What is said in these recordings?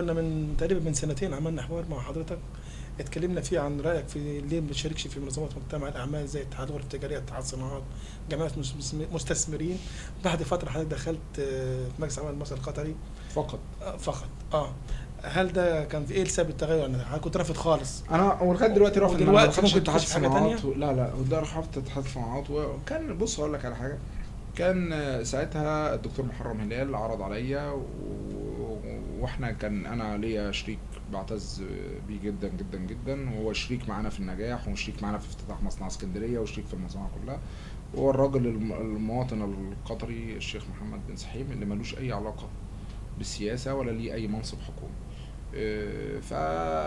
كنا من تقريبا من سنتين عملنا حوار مع حضرتك اتكلمنا فيه عن رايك في ليه ما بتشاركش في منظمات مجتمع الاعمال زي اتحاد الغرف التجاريه اتحاد الصناعات جمعيه مس- مستثمرين بعد فتره حضرتك دخلت آه، في مجلس اعمال مصر القطري فقط آه، فقط اه هل ده كان في ايه سبب التغير انا حضرتك كنت رافض خالص انا ولغايه دلوقتي رافض إن أنا ودلوقتي ما دخلتش ممكن اتحاد تخش في حاجة الصناعات و... لا لا وده رفضت اتحاد الصناعات وكان بص هقول لك على حاجه كان آه، ساعتها الدكتور محرم هلال عرض عليا و... واحنا كان انا ليا شريك بعتز بيه جدا جدا جدا وهو شريك معانا في النجاح وشريك معانا في افتتاح مصنع اسكندريه وشريك في المصانع كلها وهو الراجل الم- المواطن القطري الشيخ محمد بن سحيم اللي ملوش اي علاقه بالسياسه ولا ليه اي منصب حكومي إيه، ف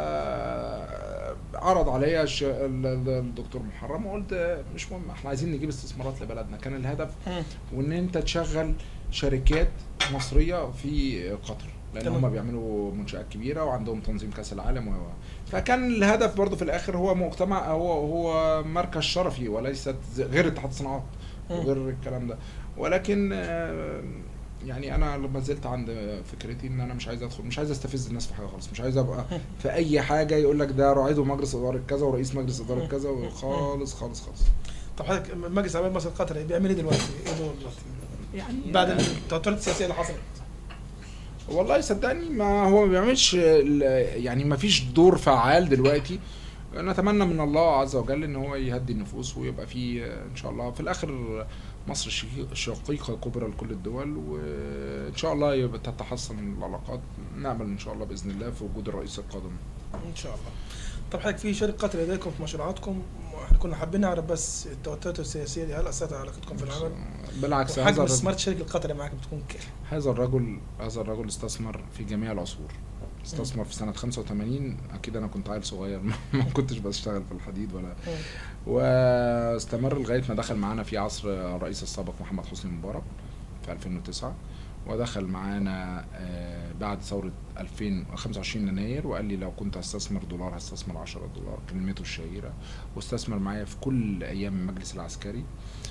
عرض عليا الش- ال- ال- الدكتور محرم وقلت مش مهم احنا عايزين نجيب استثمارات لبلدنا كان الهدف وان انت تشغل شركات مصريه في قطر لان تمام. هم بيعملوا منشات كبيره وعندهم تنظيم كاس العالم و و- فكان الهدف برضو في الاخر هو مجتمع هو هو مركز شرفي وليست زي- غير اتحاد الصناعات مم. وغير الكلام ده ولكن آه، يعني انا ما زلت عند فكرتي ان انا مش عايز ادخل مش عايز استفز الناس في حاجه خالص مش عايز ابقى في اي حاجه يقول لك ده عضو مجلس اداره كذا ورئيس مجلس اداره كذا خالص خالص خالص طب حضرتك مجلس اعمال مصر القطري بيعمل ايه دلوقتي؟ ايه دوره دلوقتي؟ يعني بعد التوترات السياسيه اللي حصلت والله صدقني ما هو ما بيعملش ال- يعني ما فيش دور فعال دلوقتي نتمنى من الله عز وجل ان هو يهدي النفوس ويبقى في ان شاء الله في الاخر مصر شقيق- شقيقه كبرى لكل الدول وان شاء الله يبقى تتحسن العلاقات نامل ان شاء الله باذن الله في وجود الرئيس القادم ان شاء الله طب حضرتك في شركه قطر لديكم في مشروعاتكم احنا كنا حابين نعرف بس التوترات السياسيه دي هل اثرت على علاقتكم في العمل؟ بالعكس وحجم هذا الرجل- استثمار الشركه القطري معاك بتكون كام؟ هذا الرجل هذا الرجل استثمر في جميع العصور استثمر في سنة 85 أكيد أنا كنت عيل صغير ما كنتش بشتغل في الحديد ولا واستمر لغاية ما دخل معانا في عصر الرئيس السابق محمد حسني مبارك في 2009 ودخل معانا آه، بعد ثورة 2025 يناير وقال لي لو كنت هستثمر دولار هستثمر 10 دولار كلمته الشهيرة واستثمر معايا في كل أيام المجلس العسكري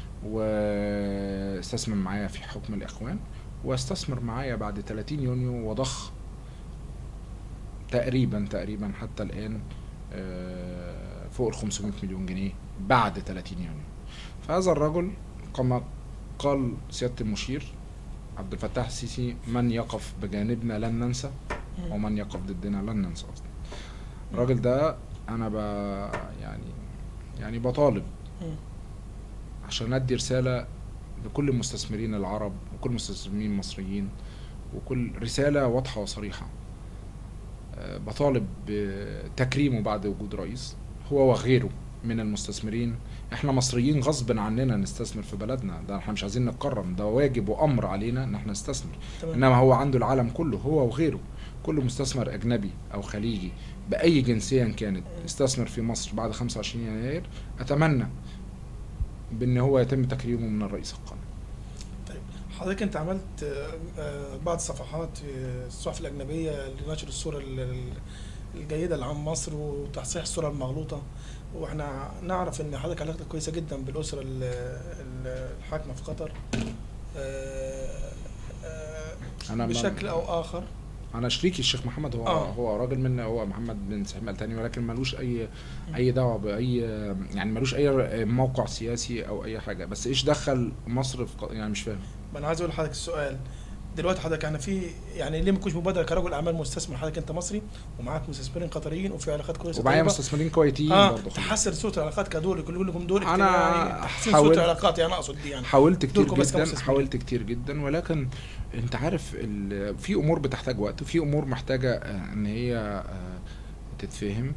واستثمر معايا في حكم الإخوان واستثمر معايا بعد 30 يونيو وضخ تقريبا تقريبا حتى الآن آه، فوق ال 500 مليون جنيه بعد 30 يونيو فهذا الرجل كما قال سيادة المشير عبد الفتاح السيسي من يقف بجانبنا لن ننسى ومن يقف ضدنا لن ننسى أصلا الراجل ده أنا ب يعني يعني بطالب مم. عشان ادي رساله لكل المستثمرين العرب وكل المستثمرين المصريين وكل رساله واضحه وصريحه أه، بطالب بتكريمه بعد وجود رئيس هو وغيره من المستثمرين احنا مصريين غصب عننا نستثمر في بلدنا ده احنا مش عايزين نتكرم ده واجب وامر علينا ان احنا نستثمر تمام انما هو عنده العالم كله هو وغيره كل مستثمر اجنبي او خليجي باي جنسيه كانت استثمر في مصر بعد 25 يناير اتمنى بان هو يتم تكريمه من الرئيس القادم طيب حضرتك انت عملت آه، آه، بعض الصفحات في الصحف الاجنبيه لنشر الصوره ال- ال- الجيده اللي عن مصر وتصحيح الصوره المغلوطه واحنا نعرف ان حضرتك علاقتك كويسه جدا بالاسره ال- ال- الحاكمه في قطر آه، آه، انا ما- بشكل او اخر انا شريكي الشيخ محمد هو آه. هو راجل من هو محمد بن سعيد التاني ولكن ملوش اي اي دعوه باي يعني ملوش اي موقع سياسي او اي حاجه بس ايش دخل مصر في ق- يعني مش فاهم ما انا عايز اقول لحضرتك السؤال دلوقتي حضرتك يعني في يعني ليه ما تكونش مبادره كرجل اعمال مستثمر حضرتك انت مصري ومعاك مستثمرين قطريين وفي علاقات كويسه ومعايا طيبة. مستثمرين كويتيين اه برضه تحسن صوره العلاقات كدول كلكم دول أنا اجتماعي تحسين حاولت- صوره العلاقات يعني اقصد دي يعني حاولت كتير دوركم بس جدا كمستثمرين. حاولت كتير جدا ولكن انت عارف ال- في امور بتحتاج وقت وفي امور محتاجه آه، ان هي آه، تتفهم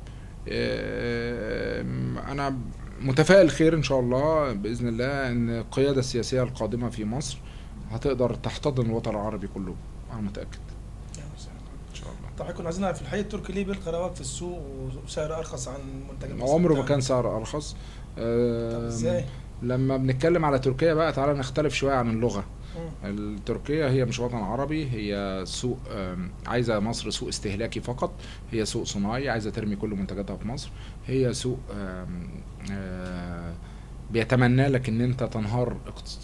آه، انا متفائل خير ان شاء الله باذن الله ان القياده السياسيه القادمه في مصر هتقدر تحتضن الوطن العربي كله انا متاكد ان شاء الله طبعا كنا عايزين نعرف في الحقيقه التركي ليه بيلقى رواج في السوق وسعر ارخص عن منتج المصري عمره ما بتاعنا؟ كان سعر ارخص طب آه، ازاي؟ لما بنتكلم على تركيا بقى تعالى نختلف شويه عن اللغه مم. التركية هي مش وطن عربي هي سوق آم، عايزة مصر سوق استهلاكي فقط هي سوق صناعي عايزة ترمي كل منتجاتها في مصر هي سوق آم، آه، بيتمنى لك ان انت تنهار اقتص-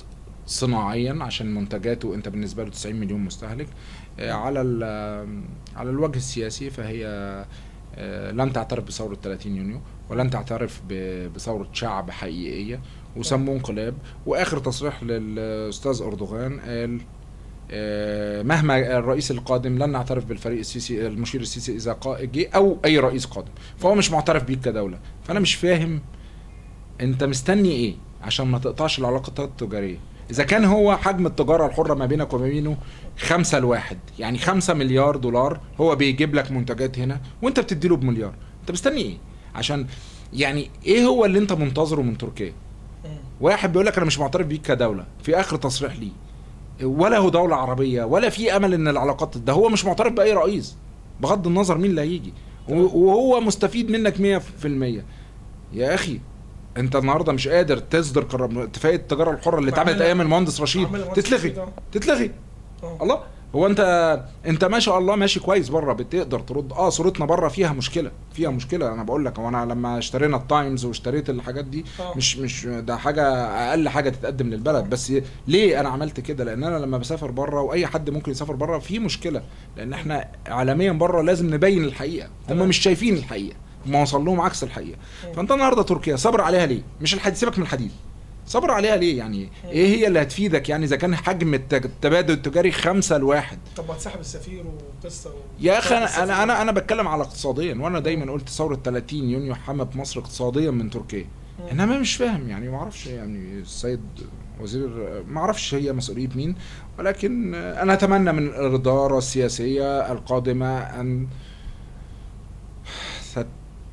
صناعيا عشان منتجاته انت بالنسبه له 90 مليون مستهلك آه، على ال- على الوجه السياسي فهي آه، لن تعترف بثوره 30 يونيو ولن تعترف ب- بثوره شعب حقيقيه وسموه انقلاب واخر تصريح للاستاذ اردوغان قال آه، مهما الرئيس القادم لن نعترف بالفريق السيسي المشير السيسي اذا قا- جه او اي رئيس قادم فهو مش معترف بيك كدوله فانا مش فاهم انت مستني ايه عشان ما تقطعش العلاقات التجاريه اذا كان هو حجم التجاره الحره ما بينك وما بينه خمسة لواحد يعني خمسة مليار دولار هو بيجيب لك منتجات هنا وانت بتديله بمليار انت مستني ايه عشان يعني ايه هو اللي انت منتظره من تركيا مم. واحد بيقول لك انا مش معترف بيك كدوله في اخر تصريح ليه ولا هو دوله عربيه ولا في امل ان العلاقات ده هو مش معترف باي رئيس بغض النظر مين اللي هيجي و- وهو مستفيد منك 100% يا اخي انت النهارده مش قادر تصدر قرار اتفاقيه التجاره الحره اللي اتعملت بعملها- ايام المهندس رشيد بعملها المهندس تتلغي رشيد، اه. تتلغي اه. الله هو انت انت ما شاء الله ماشي كويس بره بتقدر ترد اه صورتنا بره فيها مشكله فيها مشكله انا بقول لك هو انا لما اشترينا التايمز واشتريت الحاجات دي اه. مش مش ده حاجه اقل حاجه تتقدم للبلد بس ليه انا عملت كده لان انا لما بسافر بره واي حد ممكن يسافر بره في مشكله لان احنا عالميا بره لازم نبين الحقيقه هم تمام. مش شايفين الحقيقه هم وصل لهم عكس الحقيقه مم. فانت النهارده تركيا صبر عليها ليه مش الحديد سيبك من الحديد صبر عليها ليه يعني ايه هي اللي هتفيدك يعني اذا كان حجم التج- التبادل التجاري خمسة لواحد طب ما تسحب السفير وقصه و... يا اخي انا السفير. انا انا, أنا بتكلم على اقتصاديا وانا دايما قلت ثوره 30 يونيو حمت مصر اقتصاديا من تركيا مم. انما مش فاهم يعني ما اعرفش يعني السيد وزير ما اعرفش هي مسؤوليه مين ولكن انا اتمنى من الاداره السياسيه القادمه ان ست-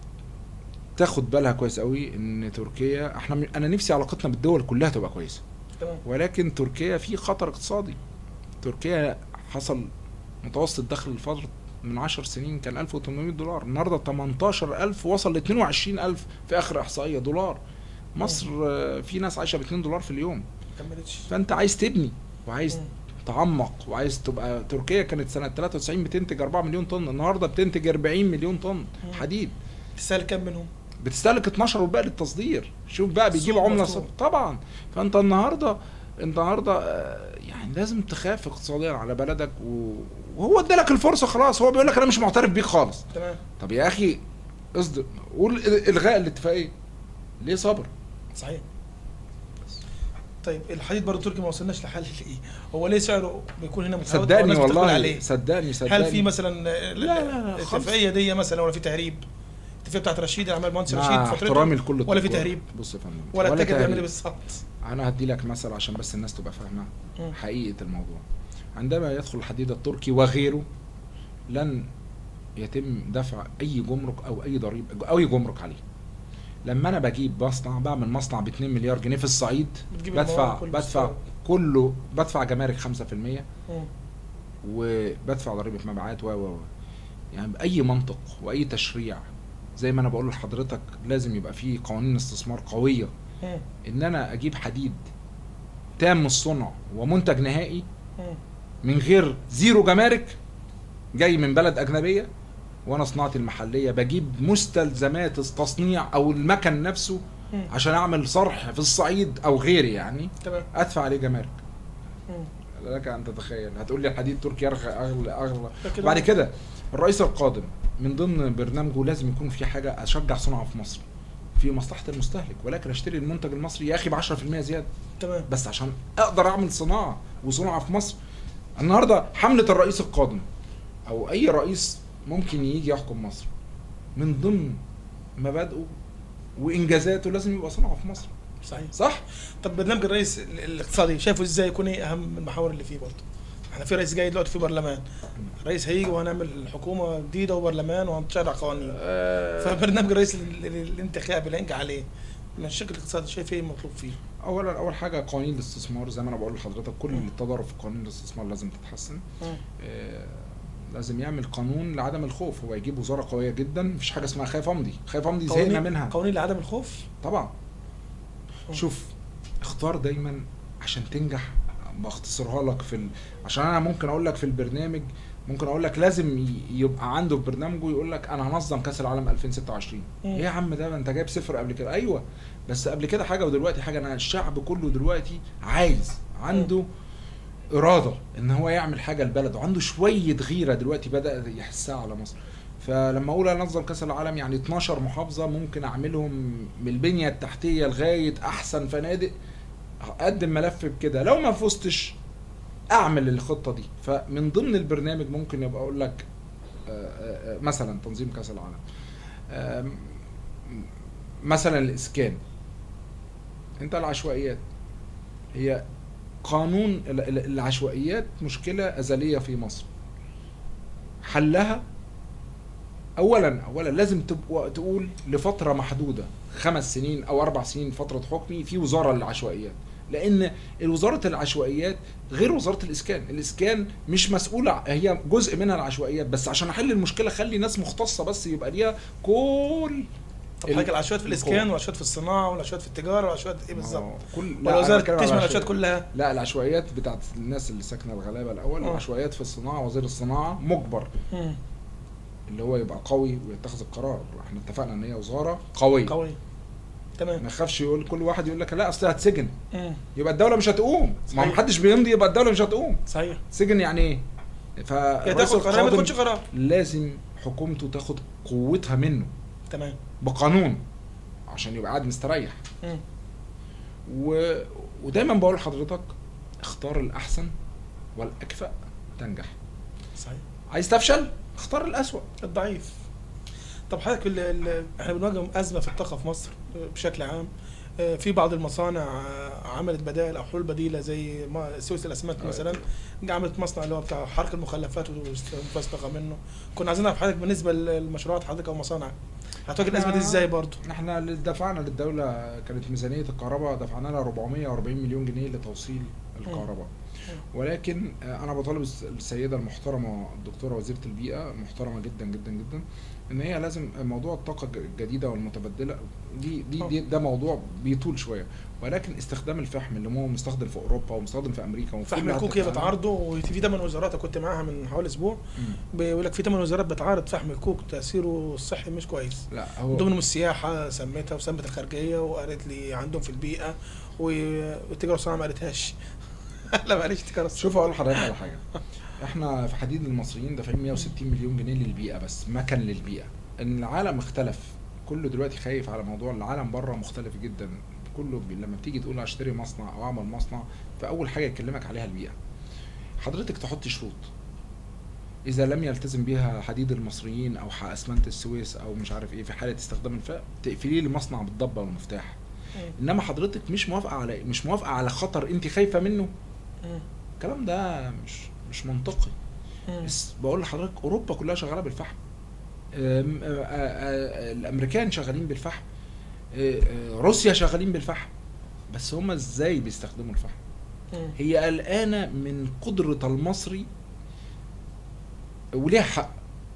تاخد بالها كويس قوي ان تركيا احنا انا نفسي علاقتنا بالدول كلها تبقى كويسه تمام ولكن تركيا في خطر اقتصادي تركيا حصل متوسط دخل الفرد من 10 سنين كان 1800 دولار النهارده 18000 وصل ل 22000 في اخر احصائيه دولار مصر آه، في ناس عايشه ب 2 دولار في اليوم ما كملتش فانت عايز تبني وعايز مم. تعمق وعايز تبقى تركيا كانت سنه 93 بتنتج 4 مليون طن النهارده بتنتج 40 مليون طن مم. حديد تستاهل كام منهم؟ بتستهلك 12 والباقي للتصدير شوف بقى بيجيب سوق عمله مفتوح. صف... طبعا فانت النهارده النهارده آه، يعني لازم تخاف اقتصاديا على بلدك و... وهو ادالك الفرصه خلاص هو بيقول لك انا مش معترف بيك خالص تمام طب يا اخي اصدق قول الغاء الاتفاقيه ليه صبر صحيح طيب الحديد برضه تركي ما وصلناش لحل ليه؟ هو ليه سعره بيكون هنا متفاوت صدقني والناس بتقبل والله عليه؟ صدقني صدقني هل في مثلا لا، لا، لا، الاتفاقيه دي مثلا ولا في تهريب؟ الاتفاقيه بتاعت رشيد اللي عمل المهندس رشيد مع فترته احترامي لكل ولا في التجار. تهريب بص يا فندم ولا التاجر بيعمل ايه تهريب. بالظبط؟ انا هدي لك مثل عشان بس الناس تبقى فاهمه مم. حقيقه الموضوع عندما يدخل الحديد التركي وغيره لن يتم دفع اي جمرك او اي ضريبه او اي جمرك عليه لما انا بجيب مصنع بعمل مصنع ب 2 مليار جنيه في الصعيد بتجيب بدفع المواد كله بدفع بالسعر. كله بدفع جمارك 5% مم. وبدفع ضريبه مبيعات و و و يعني باي منطق واي تشريع زي ما انا بقول لحضرتك لازم يبقى فيه قوانين استثمار قويه مم. ان انا اجيب حديد تام الصنع ومنتج نهائي مم. من غير زيرو جمارك جاي من بلد اجنبيه وانا صناعتي المحليه بجيب مستلزمات التصنيع او المكن نفسه مم. عشان اعمل صرح في الصعيد او غيري يعني تمام ادفع عليه جمارك مم. لك ان تتخيل هتقول لي الحديد التركي يرخى اغلى اغلى لكن بعد كده الرئيس القادم من ضمن برنامجه لازم يكون في حاجه اشجع صناعه في مصر في مصلحه المستهلك ولكن اشتري المنتج المصري يا اخي ب 10% زياده تمام بس عشان اقدر اعمل صناعه وصناعه في مصر النهارده حمله الرئيس القادم او اي رئيس ممكن يجي يحكم مصر من ضمن مبادئه وانجازاته لازم يبقى صناعه في مصر صحيح صح طب برنامج الرئيس ال- الاقتصادي شايفه ازاي يكون ايه اهم المحاور اللي فيه برضه؟ احنا في رئيس جاي دلوقتي في برلمان رئيس هيجي وهنعمل حكومه جديده وبرلمان وهنشرع قوانين فبرنامج الرئيس ال- ال- الانتخابي اللي هينجح عليه من الشق الاقتصادي شايف ايه المطلوب فيه؟ اولا اول حاجه قوانين الاستثمار زي ما انا بقول لحضرتك كل التضارب في قوانين الاستثمار لازم تتحسن آه، لازم يعمل قانون لعدم الخوف هو يجيب وزاره قويه جدا مفيش حاجه اسمها خايف امضي خايف امضي زهقنا قوانين منها قوانين لعدم الخوف طبعا مم. شوف اختار دايما عشان تنجح بختصرها لك في ال... عشان انا ممكن اقول لك في البرنامج ممكن اقول لك لازم ي- يبقى عنده في برنامجه يقول لك انا هنظم كاس العالم 2026 مم. ايه يا عم ده انت جايب صفر قبل كده ايوه بس قبل كده حاجه ودلوقتي حاجه انا الشعب كله دلوقتي عايز عنده اراده ان هو يعمل حاجه لبلده عنده شويه غيره دلوقتي بدا يحسها على مصر فلما اقول انظم كاس العالم يعني 12 محافظه ممكن اعملهم من البنيه التحتيه لغايه احسن فنادق اقدم ملف بكده لو ما فزتش اعمل الخطه دي فمن ضمن البرنامج ممكن يبقى اقول لك آه، آه، آه، مثلا تنظيم كاس العالم آم، مثلا الاسكان انت العشوائيات هي قانون ال- ال- العشوائيات مشكله ازليه في مصر حلها اولا اولا لازم تبقى تقول لفتره محدوده خمس سنين او اربع سنين فتره حكمي في وزاره للعشوائيات لان وزاره العشوائيات غير وزاره الاسكان الاسكان مش مسؤوله هي جزء منها العشوائيات بس عشان احل المشكله خلي ناس مختصه بس يبقى ليها كل طب ال- حضرتك العشوائيات في الاسكان القوة. والعشوائيات في الصناعه والعشوائيات في التجاره والعشوائيات ايه بالظبط؟ آه، كل ولا أنا وزاره بتكلم على تشمل العشوائيات العشوائيات. كلها؟ لا العشوائيات بتاعت الناس اللي ساكنه الغلابه الاول آه. العشوائيات في الصناعه وزير الصناعه مجبر مم. اللي هو يبقى قوي ويتخذ القرار احنا اتفقنا ان هي وزاره قويه قوي تمام ما يخافش يقول كل واحد يقول لك لا اصل هتسجن مم. يبقى الدوله مش هتقوم ما صحيح. محدش بيمضي يبقى الدوله مش هتقوم صحيح سجن يعني ايه يا فالرئيس تاخد قرار ما القادم تاخدش قرار لازم حكومته تاخد قوتها منه تمام بقانون عشان يبقى قاعد مستريح مم. و... ودايما بقول لحضرتك اختار الاحسن والاكفأ تنجح صحيح عايز تفشل اختار الاسوأ الضعيف طب حضرتك ال- ال- احنا بنواجه ازمه في الطاقه في مصر بشكل عام آه، في بعض المصانع آه، عملت بدائل او حلول بديله زي ما- سويس الاسمنت أيوة. مثلا عملت مصنع اللي هو بتاع حرق المخلفات واستنفاذ طاقه منه كنا عايزين نعرف حضرتك بالنسبه للمشروعات حضرتك او مصانع هتواجه الازمه دي ازاي برضه؟ احنا اللي دفعنا للدوله كانت ميزانيه الكهرباء دفعنا لها 440 مليون جنيه لتوصيل الكهرباء ولكن آه، انا بطالب الس- السيده المحترمه الدكتوره وزيره البيئه محترمه جدا جدا جدا ان هي لازم موضوع الطاقه الج- الجديده والمتبدله دي دي, دي ده موضوع بيطول شويه ولكن استخدام الفحم اللي هو مستخدم في اوروبا ومستخدم في امريكا وفي فحم كل حتة الكوك في هي العالم. بتعارضه وفي ثمان وزارات كنت معاها من حوالي اسبوع مم. بيقول لك في ثمان وزارات بتعارض فحم الكوك تاثيره الصحي مش كويس لا هو من ضمنهم السياحه سميتها وسمت الخارجيه وقالت لي عندهم في البيئه و- والتجاره والصناعه ما قالتهاش لا معلش تجاره شوف اقول لحضرتك على حاجه احنا في حديد المصريين دافعين 160 مليون جنيه للبيئه بس مكن للبيئه ان العالم اختلف كله دلوقتي خايف على موضوع العالم بره مختلف جدا كله بي... لما بتيجي تقول اشتري مصنع او اعمل مصنع فاول حاجه يكلمك عليها البيئه حضرتك تحط شروط اذا لم يلتزم بها حديد المصريين او ح- اسمنت السويس او مش عارف ايه في حاله استخدام الفاء تقفلي لي المصنع بالضبه والمفتاح انما حضرتك مش موافقه على مش موافقه على خطر انت خايفه منه مم. الكلام ده مش مش منطقي مم. بس بقول لحضرتك اوروبا كلها شغاله بالفحم أم- آ- آ- آ- الامريكان شغالين بالفحم آ- آ- روسيا شغالين بالفحم بس هما ازاي بيستخدموا الفحم مم. هي قلقانه من قدره المصري وليها حق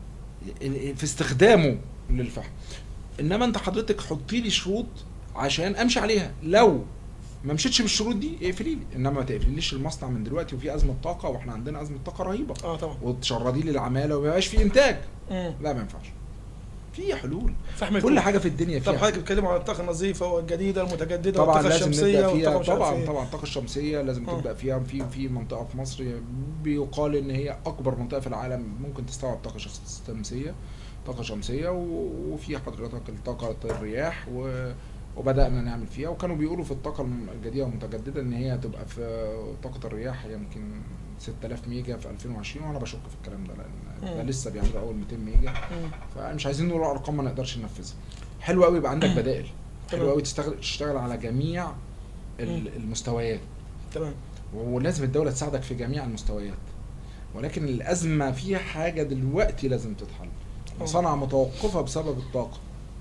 في استخدامه للفحم انما انت حضرتك حطي لي شروط عشان امشي عليها لو ما مشيتش بالشروط دي اقفلي لي انما ما تقفليش المصنع من دلوقتي وفي ازمه طاقه واحنا عندنا ازمه طاقه رهيبه اه طبعا وتشردي لي العماله وما يبقاش في انتاج مم. لا ما ينفعش في حلول فحم كل الكوك. حاجه في الدنيا طب فيها حضرتك بتتكلم عن الطاقه النظيفه والجديده المتجدده طبعا والطاقه لازم الشمسيه نبدا والطاقه فيها مش عارف طبعا إيه. طبعا الطاقه الشمسيه لازم آه. تبدا فيها في في منطقه في مصر بيقال ان هي اكبر منطقه في العالم ممكن تستوعب طاقه شخص- شمسيه طاقه شمسيه و- وفي حضرتك الطاقه الرياح و وبدانا نعمل فيها وكانوا بيقولوا في الطاقه الم- الجديده والمتجدده ان هي هتبقى في طاقه الرياح يمكن 6000 ميجا في 2020 وانا بشك في الكلام ده لان ده مم. لسه بيعملوا اول 200 ميجا مم. فمش عايزين نقول ارقام ما نقدرش ننفذها حلو قوي يبقى عندك بدائل حلو تمام. قوي تشتغل تشتغل على جميع ال- مم. المستويات تمام ولازم الدوله تساعدك في جميع المستويات ولكن الازمه فيها حاجه دلوقتي لازم تتحل أه. مصانع متوقفه بسبب الطاقه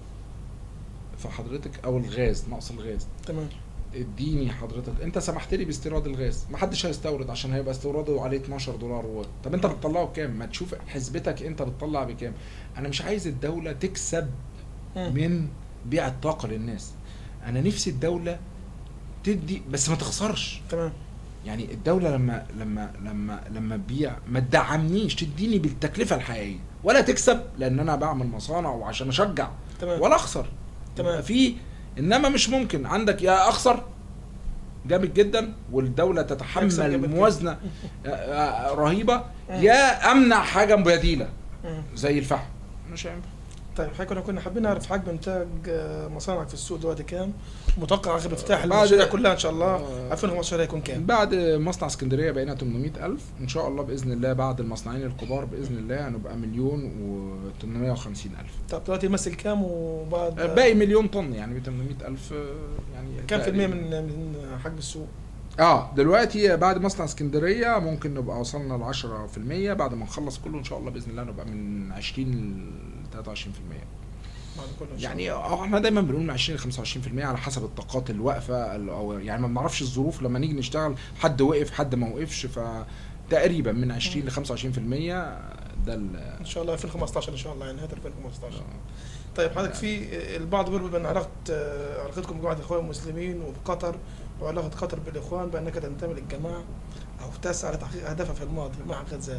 فحضرتك او الغاز نقص الغاز تمام اديني حضرتك انت سمحت لي باستيراد الغاز ما حدش هيستورد عشان هيبقى استيراده عليه 12 دولار و... طب انت بتطلعه بكام ما تشوف حسبتك انت بتطلع بكام انا مش عايز الدوله تكسب مم. من بيع الطاقه للناس انا نفسي الدوله تدي بس ما تخسرش تمام يعني الدوله لما لما لما لما تبيع ما تدعمنيش تديني بالتكلفه الحقيقيه ولا تكسب لان انا بعمل مصانع وعشان اشجع تمام ولا اخسر تمام. يبقى في انما مش ممكن عندك يا اخسر جامد جدا والدوله يكسب تتحمل جامد موازنه آه، آه، رهيبه يا امنع حاجه بديله مم. زي الفحم مش هينفع طيب حضرتك كنا كنا حابين نعرف حجم انتاج آه، مصانعك في السوق دلوقتي كام؟ متوقع اخر افتتاح بعد- المشاريع كلها ان شاء الله آه. 2015 هيكون كام؟ بعد مصنع اسكندريه بقينا 800 الف ان شاء الله باذن الله بعد المصنعين الكبار باذن الله هنبقى مليون و850 الف طب دلوقتي يمثل كام وبعد باقي مليون طن يعني ب 800 الف يعني كام في المية تقريباً. من من حجم السوق؟ اه دلوقتي بعد مصنع اسكندريه ممكن نبقى وصلنا ل 10% بعد ما نخلص كله ان شاء الله باذن الله نبقى من 20 ل 23% بعد كله ان شاء يعني الله اه احنا دايما بنقول من 20 ل 25% على حسب الطاقات الواقفه ال- او يعني ما بنعرفش الظروف لما نيجي نشتغل حد وقف حد ما وقفش فتقريبا من 20 ل 25% ده ال- ان شاء الله 2015 ان شاء الله يعني نهايه 2015 طيب حضرتك في البعض بيربط بين علاقه آه، علاقتكم بجماعه الاخوان المسلمين وبقطر وعلاقه قطر بالاخوان بانك تنتمي للجماعه او تسعى لتحقيق اهدافها في الماضي ما حقيقه ذلك؟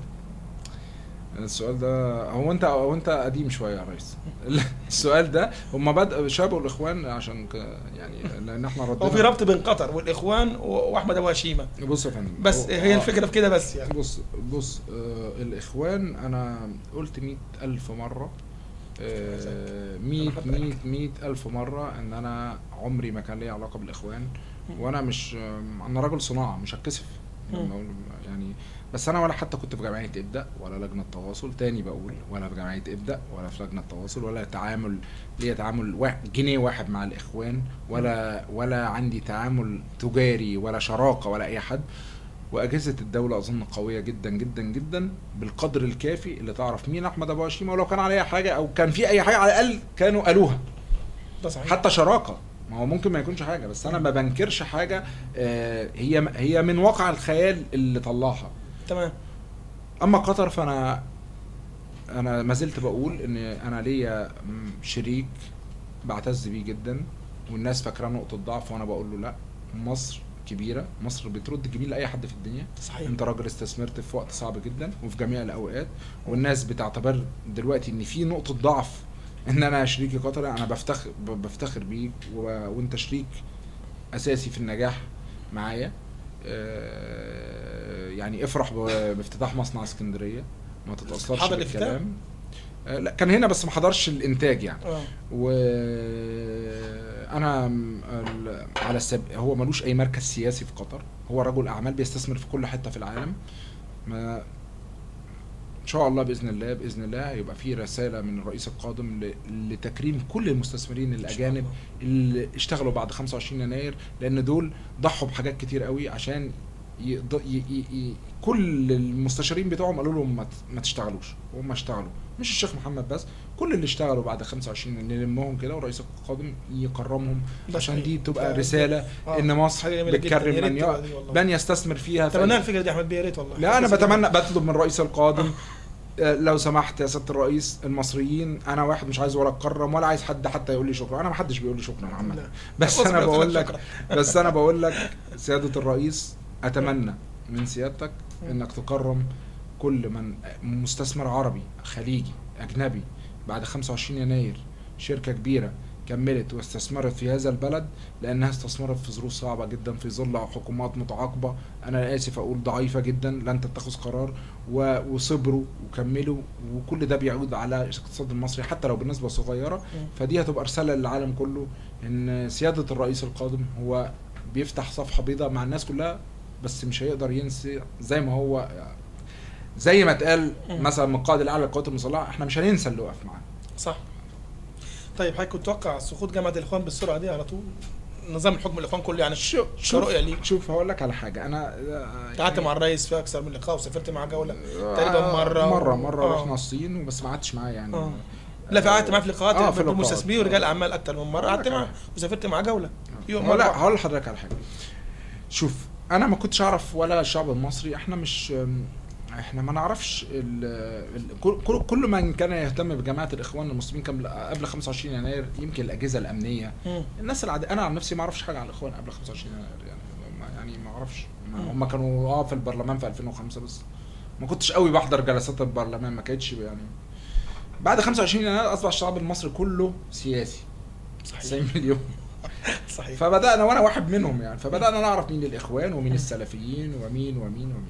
السؤال ده هو انت هو انت قديم شويه يا ريس السؤال ده هم بدأ شابوا الاخوان عشان ك- يعني لان احنا ردنا هو في ربط بين قطر والاخوان و- واحمد ابو هشيمه بص يا فندم بس هو- هي آه، الفكره في كده بس يعني بص بص آه الاخوان انا قلت مئة الف مره آه، مئة أنا مئة مئة الف مره ان انا عمري ما كان لي علاقه بالاخوان وانا مش آم، انا راجل صناعه مش هتكسف لما أقول- يعني بس انا ولا حتى كنت في جمعيه ابدا ولا لجنه تواصل تاني بقول ولا في جمعيه ابدا ولا في لجنه تواصل ولا تعامل ليا تعامل واحد جنيه واحد مع الاخوان ولا ولا عندي تعامل تجاري ولا شراكه ولا اي حد واجهزه الدوله اظن قويه جدا جدا جدا بالقدر الكافي اللي تعرف مين احمد ابو هشيمه ولو كان عليها حاجه او كان في اي حاجه على الاقل كانوا قالوها ده صحيح حتى شراكه ما هو ممكن ما يكونش حاجه بس انا ما بنكرش حاجه آه، هي هي من واقع الخيال اللي طلعها تمام اما قطر فانا انا ما زلت بقول ان انا ليا م- شريك بعتز بيه جدا والناس فاكراه نقطه ضعف وانا بقول له لا مصر كبيره مصر بترد الجميل لاي حد في الدنيا صحيح انت راجل استثمرت في وقت صعب جدا وفي جميع الاوقات والناس بتعتبر دلوقتي ان في نقطه ضعف ان انا شريكي قطري انا بفتخر ب- بفتخر بيك و... وانت شريك اساسي في النجاح معايا آه، يعني افرح ب- بافتتاح مصنع اسكندريه ما تتاثرش حضر الافتتاح؟ بالكلام آه، لا كان هنا بس ما حضرش الانتاج يعني اه وانا م- ال- على السب... هو ملوش اي مركز سياسي في قطر هو رجل اعمال بيستثمر في كل حته في العالم ما ان شاء الله باذن الله باذن الله هيبقى في رساله من الرئيس القادم ل... لتكريم كل المستثمرين إن شاء الاجانب الله. اللي اشتغلوا بعد 25 يناير لان دول ضحوا بحاجات كتير قوي عشان يض... ي... ي... ي... كل المستشارين بتوعهم قالوا لهم ما, ت... ما تشتغلوش وهم اشتغلوا مش الشيخ محمد بس كل اللي اشتغلوا بعد 25 نلمهم كده والرئيس القادم يكرمهم ده عشان صحيح. دي تبقى ده- رساله آه، ان مصر حاجة جميلة جداً. بتكرم يا ريت من تبقى ي... دي والله. من يستثمر فيها في اتمنى الفكره دي يا احمد بيه يا ريت والله لا انا بس كده. بتمنى بطلب من الرئيس القادم آه، لو سمحت يا سياده الرئيس المصريين انا واحد مش عايز ولا اتكرم ولا عايز حد حتى يقول لي شكرا انا ما حدش بيقول لي شكرا عامه لا. بس بص انا قلت بقول لك شكراً. بس انا بقول لك سياده الرئيس اتمنى من سيادتك انك تكرم كل من مستثمر عربي خليجي اجنبي بعد 25 يناير شركه كبيره كملت واستثمرت في هذا البلد لانها استثمرت في ظروف صعبه جدا في ظل حكومات متعاقبه انا اسف اقول ضعيفه جدا لن تتخذ قرار و- وصبروا وكملوا وكل ده بيعود على الاقتصاد المصري حتى لو بنسبه صغيره فدي هتبقى رساله للعالم كله ان سياده الرئيس القادم هو بيفتح صفحه بيضاء مع الناس كلها بس مش هيقدر ينسي زي ما هو زي ما اتقال مم. مثلا من القائد الاعلى للقوات المسلحه احنا مش هننسى اللي وقف معانا صح طيب حضرتك كنت تتوقع سقوط جامعه الاخوان بالسرعه دي على طول نظام الحكم الاخوان كله يعني شوف كرؤيه ليك شوف هقول لك على حاجه انا قعدت مع الرئيس في اكثر من لقاء وسافرت معاه جوله آه، تقريبا مرة مره و- مره آه. رحنا الصين وبس ما قعدتش معاه يعني آه. لا في قعدت معاه في لقاءات آه، في لقاءات. بمستثمرين ورجال اعمال اكتر من مره آه، قعدت معاه كمان. وسافرت معاه جوله يوم هقول مرة. هقول لحضرتك على حاجه شوف انا ما كنتش اعرف ولا الشعب المصري احنا مش احنا ما نعرفش ال ال كل- كل كل من كان يهتم بجماعه الاخوان المسلمين كان قبل 25 يناير يمكن الاجهزه الامنيه مم. الناس العادية انا عن نفسي ما اعرفش حاجه عن الاخوان قبل 25 يناير يعني ما يعني ما اعرفش ما- مم. هم كانوا اه في البرلمان في 2005 بس ما كنتش قوي بحضر جلسات البرلمان ما كانتش يعني بعد 25 يناير اصبح الشعب المصري كله سياسي صحيح 90 مليون صحيح فبدانا وانا واحد منهم يعني فبدانا نعرف مين الاخوان ومين السلفيين ومين ومين ومين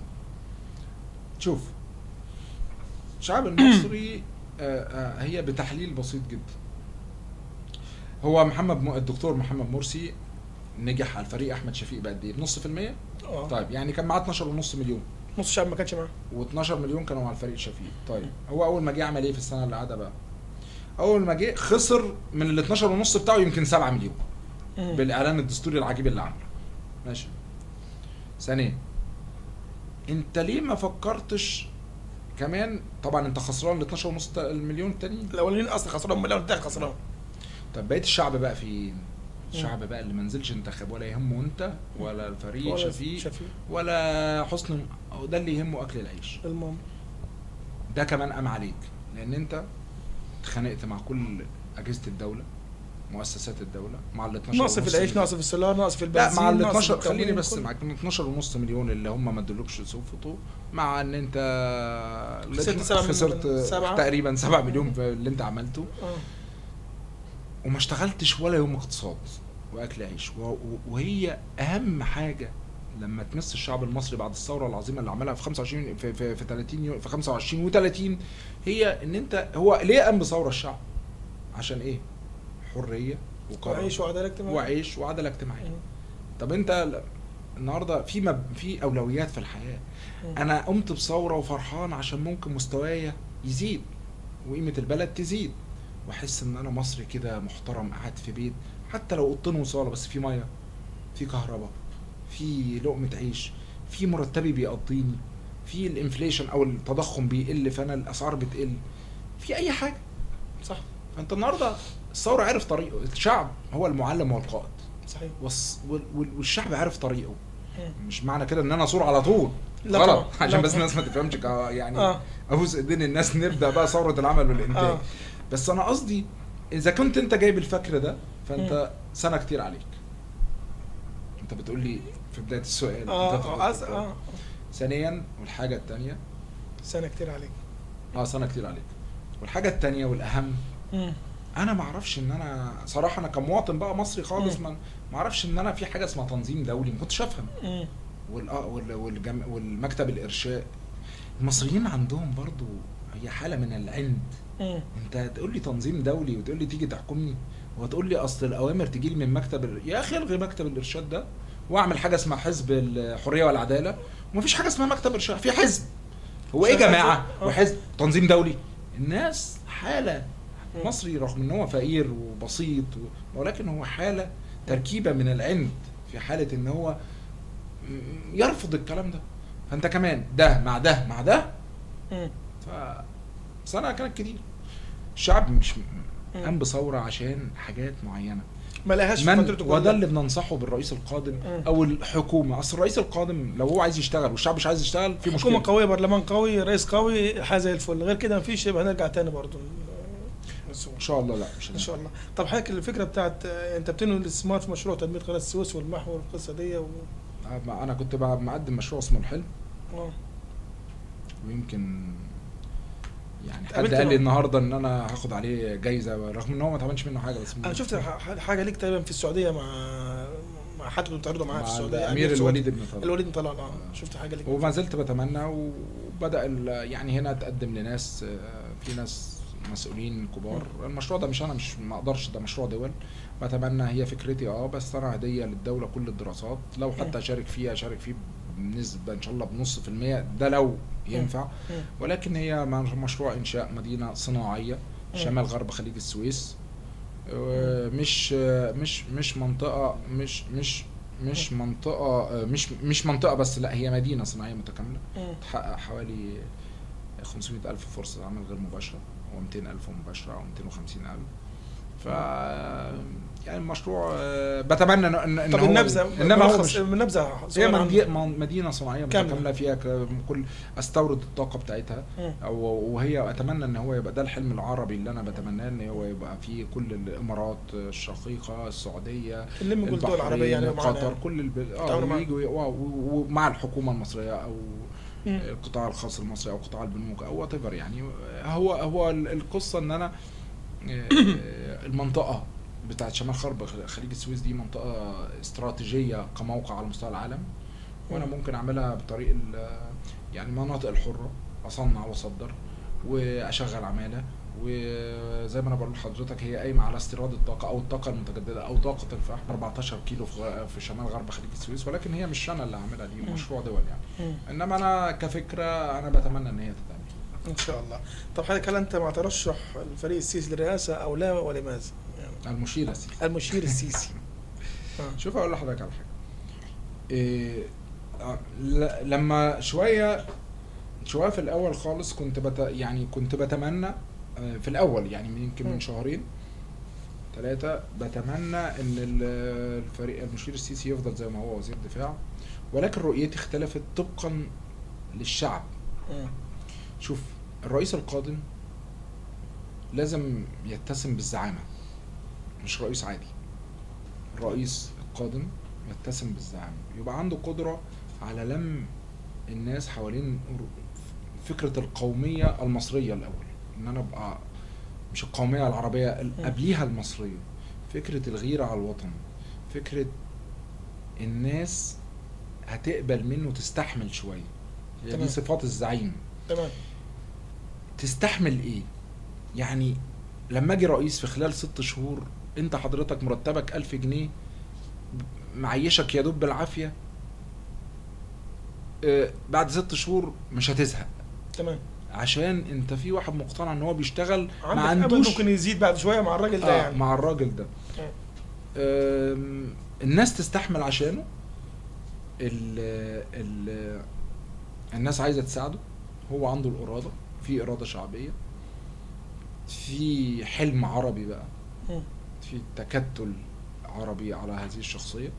شوف الشعب المصري آه، آه، هي بتحليل بسيط جدا هو محمد م... الدكتور محمد مرسي نجح على الفريق احمد شفيق بقد ايه بنص في المية اه طيب يعني كان معاه 12 ونص مليون نص الشعب ما كانش معاه و12 مليون كانوا مع الفريق شفيق طيب هو اول ما جه عمل ايه في السنه اللي قعدها بقى اول ما جه خسر من ال 12 ونص بتاعه يمكن 7 مليون مم. بالاعلان الدستوري العجيب اللي عمله ماشي ثانيا انت ليه ما فكرتش كمان طبعا انت خسران ال 12 ونص تا- المليون التانيين الاولانيين اصلا خسران مليون الثاني خسران طب بقيه الشعب بقى فين الشعب بقى اللي ما نزلش انتخاب ولا يهمه انت ولا الفريق ولا شفيق شفيق ولا حسن أو ده اللي يهمه اكل العيش المهم ده كمان قام عليك لان انت اتخانقت مع كل اجهزه الدوله مؤسسات الدوله مع ال 12 ناقص في ونص العيش مليون. ناقص في السولار ناقص في لا البنزين مع ال ناقص في 12 خليني التموين، بس كله. معاك ال 12 ونص مليون اللي هم ما ادولكش صفته مع ان انت خسرت سبعة مليون خسرت من سبعة. تقريبا 7 مليون في اللي انت عملته اه وما اشتغلتش ولا يوم اقتصاد واكل عيش و- و- وهي اهم حاجه لما تمس الشعب المصري بعد الثوره العظيمه اللي عملها في 25 في في, في 30 يوم في 25 و30 هي ان انت هو ليه قام بثوره الشعب؟ عشان ايه؟ حريه وكرم وعيش وعداله اجتماعيه وعيش وعداله اجتماعيه مم. طب انت ل- النهارده في مب... في اولويات في الحياه مم. انا قمت بثوره وفرحان عشان ممكن مستوايا يزيد وقيمه البلد تزيد واحس ان انا مصري كده محترم قاعد في بيت حتى لو اوضتين وصاله بس في ميه في كهرباء في لقمه عيش في مرتبي بيقضيني في الانفليشن او التضخم بيقل فانا الاسعار بتقل في اي حاجه صح فانت النهارده الثوره عرف طريقه الشعب هو المعلم والقائد صحيح والص- وال- وال- والشعب عارف طريقه مم. مش معنى كده ان انا اصور على طول لا غلط طبعا. عشان لا بس طبعا. الناس ما تفهمش كا- يعني اه ابوس ايدين الناس نبدا بقى ثوره العمل والانتاج اه بس انا قصدي اذا كنت انت جايب الفكر ده فانت سنه كتير عليك انت بتقول لي في بدايه السؤال اه انت اه في- أس- اه ثانيا والحاجه الثانيه سنه كتير عليك اه سنه كتير عليك والحاجه الثانيه والاهم مم. انا ما اعرفش ان انا صراحه انا كمواطن بقى مصري خالص مم. ما ما اعرفش ان انا في حاجه اسمها تنظيم دولي ما كنتش افهم مم. وال- آه، وال- والجم... والمكتب الارشاد المصريين عندهم برضو هي حاله من العند مم. انت هتقول لي تنظيم دولي وتقول لي تيجي تحكمني وهتقول لي اصل الاوامر تجي لي من مكتب ال... يا اخي الغي مكتب الارشاد ده واعمل حاجه اسمها حزب الحريه والعداله ومفيش حاجه اسمها مكتب ارشاد في حزب هو ايه يا شغال جماعه زي- آه. وحزب تنظيم دولي الناس حاله مم. مصري رغم ان هو فقير وبسيط و... ولكن هو حاله تركيبه من العند في حاله ان هو م- يرفض الكلام ده فانت كمان ده مع ده مع ده مم. ف سنه كانت كتير الشعب مش مم. قام بثوره عشان حاجات معينه ما لقاهاش في من فترته وده كلها. اللي بننصحه بالرئيس القادم مم. او الحكومه اصل الرئيس القادم لو هو عايز يشتغل والشعب مش عايز يشتغل في حكومه مشكله قويه برلمان قوي رئيس قوي حاجه زي الفل غير كده مفيش يبقى هنرجع تاني برضه للسوق. ان شاء الله لا مش ان شاء الله طب حضرتك الفكره بتاعت آه، انت بتنوي الاستثمار في مشروع تنميه قناه السويس والمحور والقصه دي و... الله انا كنت بقى مقدم مشروع اسمه الحلم اه ويمكن يعني حد اتقابلت قال لي مع- النهارده ان انا هاخد عليه جايزه رغم ان هو ما اتعملش منه حاجه بس انا شفت ح- حاجه ليك تقريبا في السعوديه مع مع حد كنت بتعرضه معاه في مع السعوديه امير سعود. الوليد بن طلال الوليد بن طلال اه شفت حاجه ليك وما زلت بتمنى وبدا ال- يعني هنا اتقدم لناس آه، في ناس مسؤولين كبار المشروع ده مش انا مش ما اقدرش ده مشروع دول بتمنى هي فكرتي اه بس انا هديه للدوله كل الدراسات لو حتى اشارك فيها اشارك فيه بنسبه ان شاء الله بنص في المية ده لو ينفع مم. ولكن هي م- مشروع انشاء مدينه صناعيه مم. شمال غرب خليج السويس آه، مش آه، مش مش منطقه مش مش مش منطقه آه، مش مش منطقه بس لا هي مدينه صناعيه متكامله مم. تحقق حوالي 500 ألف فرصة عمل غير مباشرة و200 ألف مباشرة أو 250 ألف ف يعني المشروع آه، بتمنى إن- ان ان طب هو النبذه انما هو ملخص- مش النبذه هي صغيرة مدي- عنه. من- مدينه صناعيه كاملة. متكامله فيها ك- كل استورد الطاقه بتاعتها مم. او وهي اتمنى ان هو يبقى ده الحلم العربي اللي انا بتمناه ان هو يبقى فيه كل الامارات الشقيقه السعوديه نلم كل الدول البحرين العربيه يعني معانا قطر كل الب... اه يتعاونوا معانا. ويجوا و- و- ومع الحكومه المصريه او مم. القطاع الخاص المصري او قطاع البنوك او وات يعني هو هو ال- القصه ان انا آه، المنطقه بتاعت شمال غرب خليج السويس دي منطقه استراتيجيه كموقع على مستوى العالم وانا مم. ممكن اعملها بطريق ال- يعني المناطق الحره اصنع واصدر واشغل عماله وزي ما انا بقول لحضرتك هي قايمه على استيراد الطاقه او الطاقه المتجدده او طاقه الفحم 14 كيلو في غ- في شمال غرب خليج السويس ولكن هي مش انا اللي عاملها دي مم. مشروع دول يعني مم. انما انا كفكره انا بتمنى ان هي تتعمل ان شاء الله طب حضرتك هل انت مع ترشح الفريق السيسي للرئاسه او لا ولماذا؟ يعني المشير السيسي المشير السيسي آه. شوف اقول لحضرتك على حاجه إيه آه، ل- لما شويه شويه في الاول خالص كنت بت يعني كنت بتمنى آه، في الاول يعني من- يمكن مم. من شهرين ثلاثة بتمنى ان ال- الفريق المشير السيسي يفضل زي ما هو وزير دفاع ولكن رؤيتي اختلفت طبقا للشعب مم. شوف الرئيس القادم لازم يتسم بالزعامة مش رئيس عادي الرئيس القادم يتسم بالزعامة يبقى عنده قدرة على لم الناس حوالين فكرة القومية المصرية الأول إن أنا أبقى مش القومية العربية ال- م. قبليها المصرية فكرة الغيرة على الوطن فكرة الناس هتقبل منه تستحمل شوية هي تمام. دي صفات الزعيم تمام تستحمل ايه يعني لما اجي رئيس في خلال ست شهور انت حضرتك مرتبك ألف جنيه معيشك يا دوب بالعافية آه، بعد ست شهور مش هتزهق تمام عشان انت في واحد مقتنع ان هو بيشتغل ما عندك امل عندوش ممكن يزيد بعد شويه مع الراجل ده آه يعني مع الراجل ده آه. آم، الناس تستحمل عشانه ال ال الناس عايزه تساعده هو عنده الاراده في اراده شعبيه في حلم عربي بقى مم. في تكتل عربي على هذه الشخصيه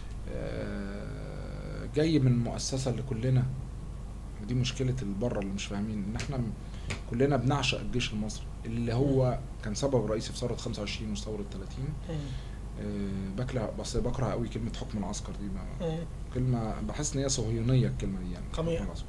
آه، جاي من مؤسسه اللي كلنا ودي مشكله البره اللي مش فاهمين ان احنا م- كلنا بنعشق الجيش المصري اللي هو كان سبب رئيسي في ثوره 25 وثوره 30 مم. آه، بكره بس بكره قوي كلمه حكم العسكر دي ما مم. كلمه بحس ان هي صهيونيه الكلمه دي يعني قميئة. حكم العسكر.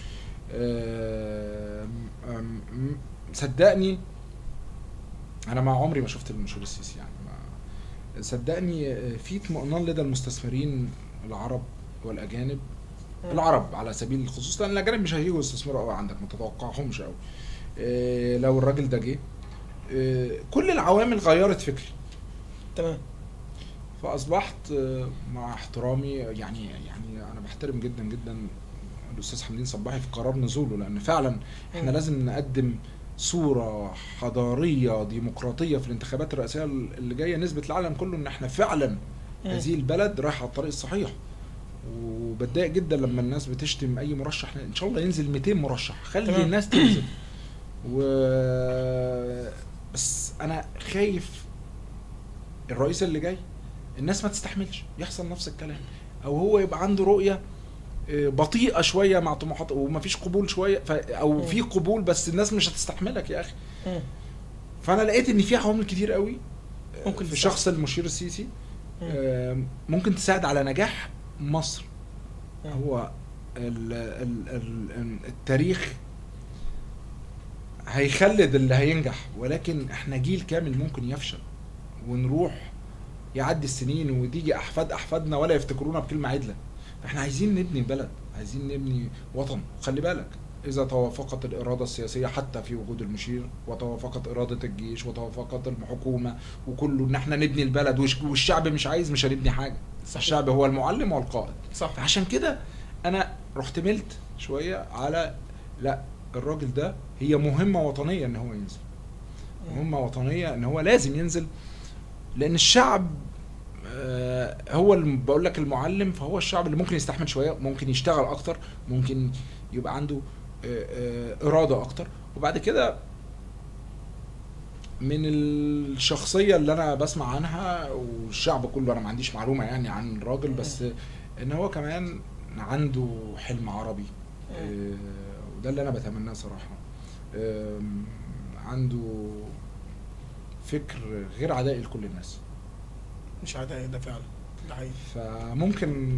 آه، م- م- صدقني انا مع عمري ما شفت المشير السيسي يعني ما صدقني آه، في اطمئنان لدى المستثمرين العرب والاجانب مم. العرب على سبيل الخصوص لان الاجانب مش هيجوا يستثمروا قوي عندك ما تتوقعهمش قوي آه، لو الراجل ده جه آه، كل العوامل غيرت فكري تمام فاصبحت آه، مع احترامي يعني يعني انا بحترم جدا جدا الاستاذ حمدين صباحي في قرار نزوله لان فعلا احنا مم. لازم نقدم صورة حضارية ديمقراطية في الانتخابات الرئاسية اللي جاية نثبت للعالم كله ان احنا فعلا مم. هذه البلد رايحة على الطريق الصحيح وبتضايق جدا لما الناس بتشتم اي مرشح ان شاء الله ينزل 200 مرشح خلي تمام. الناس تنزل و بس انا خايف الرئيس اللي جاي الناس ما تستحملش يحصل نفس الكلام او هو يبقى عنده رؤيه آه، بطيئه شويه مع طموحات ومفيش قبول شويه ف... او مم. في قبول بس الناس مش هتستحملك يا اخي مم. فانا لقيت ان في عوامل كتير قوي آه، ممكن في تساعد. شخص المشير السيسي مم. آه، ممكن تساعد على نجاح مصر مم. هو ال ال ال التاريخ هيخلد اللي هينجح ولكن احنا جيل كامل ممكن يفشل ونروح يعدي السنين وتيجي احفاد احفادنا ولا يفتكرونا بكلمه عدله احنا عايزين نبني بلد عايزين نبني وطن خلي بالك اذا توافقت الاراده السياسيه حتى في وجود المشير وتوافقت اراده الجيش وتوافقت الحكومه وكله ان احنا نبني البلد والش- والشعب مش عايز مش هنبني حاجه صحيح. الشعب هو المعلم والقائد صح فعشان كده انا رحت ملت شويه على لا الراجل ده هي مهمه وطنيه ان هو ينزل مهمه وطنيه ان هو لازم ينزل لان الشعب آه، هو اللي بقول لك المعلم فهو الشعب اللي ممكن يستحمل شويه ممكن يشتغل اكتر ممكن يبقى عنده آه، آه، اراده اكتر وبعد كده من الشخصيه اللي انا بسمع عنها والشعب كله انا ما عنديش معلومه يعني عن الراجل بس ان هو كمان عنده حلم عربي آه، وده اللي انا بتمناه صراحه آم، عنده فكر غير عدائي لكل الناس مش عدائي ده فعلا ده حقيقي فممكن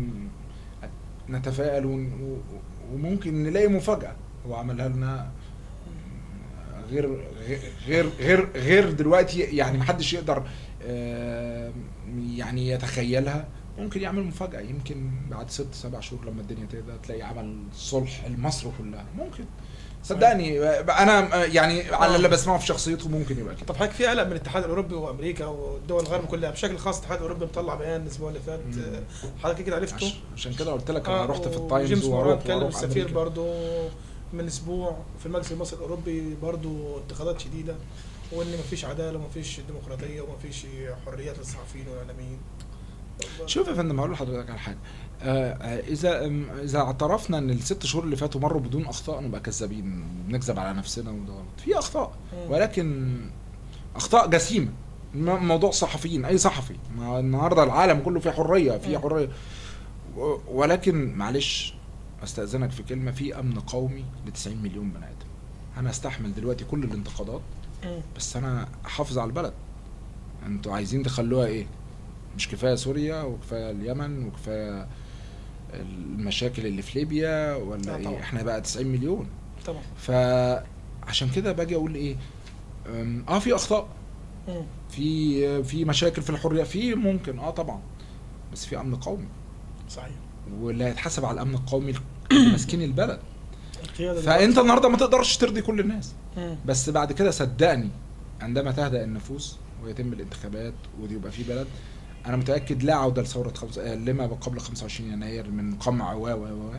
نتفائل ون- و- وممكن نلاقي مفاجأة هو عملها لنا غير غير غير غير دلوقتي يعني محدش يقدر آه، يعني يتخيلها ممكن يعمل مفاجأة يمكن بعد ست سبع شهور لما الدنيا تهدى تلاقي عمل صلح لمصر كلها ممكن صدقني انا يعني على اللي بسمعه في شخصيته ممكن يبقى كده طب حضرتك في قلق من الاتحاد الاوروبي وامريكا والدول الغرب كلها بشكل خاص الاتحاد الاوروبي مطلع بيان الاسبوع اللي فات مم. آه، حضرتك اكيد عرفته عش- عشان كده قلت لك انا آه، رحت في و- التايمز جيمس موران واروح اتكلم واروح السفير أمريكا. برضو من اسبوع في المجلس المصري الاوروبي برضو انتقادات شديده وان مفيش عداله ومفيش ديمقراطيه ومفيش حريات للصحفيين والاعلاميين شوف يا فندم هقول لحضرتك على حاجه آه، آه، اذا أم، اذا اعترفنا ان الست شهور اللي فاتوا مروا بدون اخطاء نبقى كذابين بنكذب على نفسنا وده غلط في اخطاء مم. ولكن اخطاء جسيمه م- موضوع الصحفيين اي صحفي ما النهارده العالم كله فيه حريه فيه مم. حريه و- ولكن معلش استاذنك في كلمه في امن قومي ل 90 مليون بني ادم انا استحمل دلوقتي كل الانتقادات مم. بس انا احافظ على البلد انتوا عايزين تخلوها ايه مش كفايه سوريا وكفايه اليمن وكفايه المشاكل اللي في ليبيا ولا لا ايه طبعا. احنا بقى 90 مليون طبعا فعشان كده باجي اقول ايه أم، اه في اخطاء مم. في في مشاكل في الحريه في ممكن اه طبعا بس في امن قومي صحيح واللي هيتحاسب على الامن القومي اللي ماسكين البلد القياده فانت النهارده ما تقدرش ترضي كل الناس مم. بس بعد كده صدقني عندما تهدأ النفوس ويتم الانتخابات ويبقى في بلد انا متاكد لا عوده لثوره خمس... آه، لما قبل 25 يناير من قمع و و و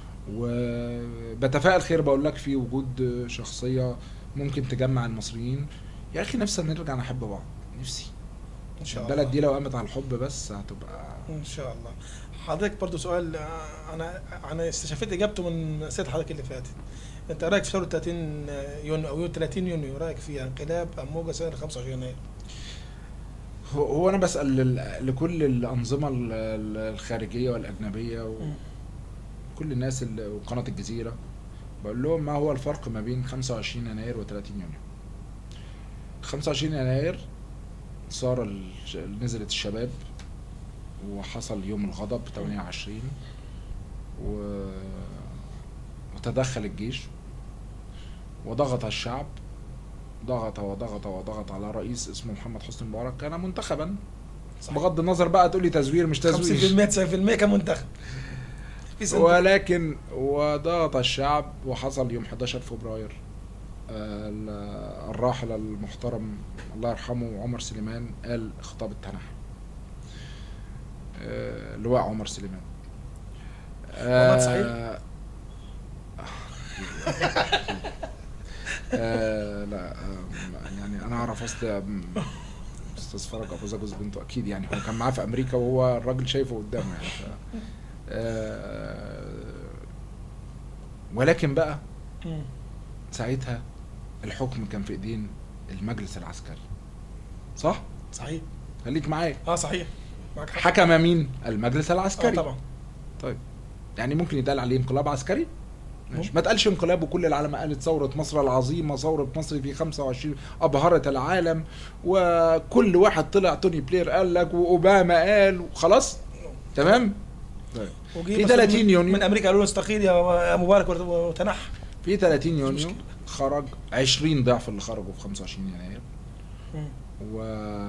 وبتفائل خير بقول لك في وجود شخصيه ممكن تجمع المصريين يا اخي نفسي نرجع نحب بعض نفسي ان شاء الله البلد دي لو قامت على الحب بس هتبقى ان شاء الله حضرتك برضو سؤال آه، انا انا استشفيت اجابته من اسئله حضرتك اللي فاتت انت رايك في ثوره 30 يونيو او 30 يونيو رايك فيها انقلاب ام موجه سنه 25 يناير هو- هو انا بسال لل- لكل الانظمه ال- ال- الخارجيه والاجنبيه و... مم. كل الناس اللي وقناة الجزيرة بقول لهم ما هو الفرق ما بين 25 يناير و30 يونيو 25 يناير صار الش- نزلت الشباب وحصل يوم الغضب 28 و... وتدخل الجيش وضغط الشعب ضغط وضغط وضغط على رئيس اسمه محمد حسني مبارك كان منتخبا صحيح. بغض النظر بقى تقول لي تزوير مش تزوير 50% 90% كمنتخب في سنة ولكن وضغط الشعب وحصل يوم 11 فبراير آه، ال- الراحل المحترم الله يرحمه عمر سليمان قال خطاب التنحي آه، لواء عمر سليمان والله صحيح؟ آه، آه، لا آه، يعني انا اعرف اصل استاذ فرج ابو زجوز بنته اكيد يعني هو كان معاه في امريكا وهو الراجل شايفه قدامه يعني ف... آه، ولكن بقى مم. ساعتها الحكم كان في ايدين المجلس العسكري صح صحيح خليك معايا اه صحيح معاك حق حكم مين المجلس اه العسكري طبعا طيب يعني ممكن يتقال عليه انقلاب عسكري ماشي ممكن. ما تقالش انقلاب وكل العالم قالت ثورة مصر العظيمة ثورة مصر في 25 أبهرت العالم وكل واحد طلع توني بلير قال لك وأوباما قال وخلاص تمام طيب وجي في مسؤول 30 من- يونيو. من امريكا قالوا له استقيل يا يا مبارك وت- وتنح في 30 يونيو مشكلة. خرج 20 ضعف اللي خرجوا في 25 يناير مم. و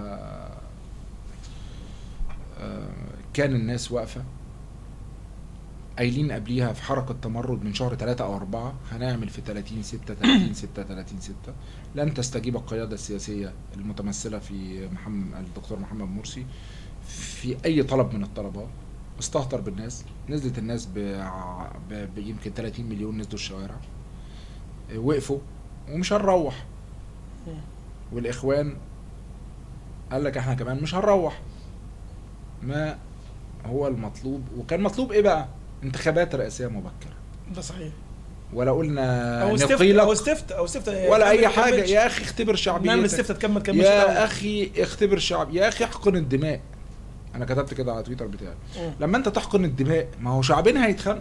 آه، كان الناس واقفة قايلين قبليها في حركة تمرد من شهر 3 أو 4 هنعمل في 30 6 30 6 30 6 لن تستجيب القيادة السياسية المتمثلة في محمد الدكتور محمد مرسي في أي طلب من الطلبات استهتر بالناس نزلت الناس بع- ب- بيمكن 30 مليون نزلوا الشوارع وقفوا ومش هنروح مم. والاخوان قال لك احنا كمان مش هنروح ما هو المطلوب وكان مطلوب ايه بقى انتخابات رئاسيه مبكره ده صحيح ولا قلنا او استفتاء نقيلك او استفتاء او استفتاء ولا اي كمل- حاجه كملش. يا اخي اختبر نعمل شعبيتك استفتاء تكمل كمل يا اخي اختبر شعب يا اخي احقن الدماء انا كتبت كده على تويتر بتاعي مم. لما انت تحقن الدماء ما هو شعبنا هيتخانق